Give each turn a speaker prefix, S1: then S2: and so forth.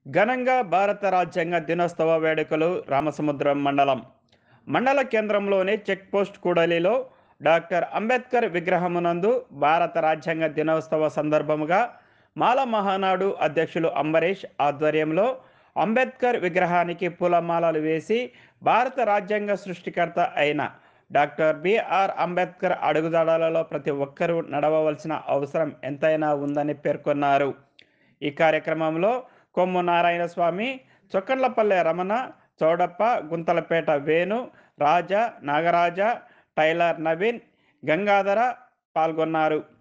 S1: ఘనంగా భారత రాజ్యాంగ దినోత్సవ వేడుకలు రామసముద్రం మండలం మండల కేంద్రంలోని చెక్పోస్ట్ కూడలిలో డాక్టర్ అంబేద్కర్ విగ్రహమునందు భారత రాజ్యాంగ దినోత్సవ సందర్భముగా మాల మహానాడు అధ్యక్షులు అంబరీష్ ఆధ్వర్యంలో అంబేద్కర్ విగ్రహానికి పూలమాలలు వేసి భారత రాజ్యాంగ సృష్టికర్త అయిన డాక్టర్ బిఆర్ అంబేద్కర్ అడుగుజాడలలో ప్రతి ఒక్కరూ నడవవలసిన అవసరం ఎంతైనా ఉందని పేర్కొన్నారు ఈ కార్యక్రమంలో కొమ్ము నారాయణ స్వామి చొక్కన్లపల్లె రమణ చౌడప్ప గుంతలపేట వేణు రాజా నాగరాజ టైలర్ నవీన్ గంగాధర పాల్గొన్నారు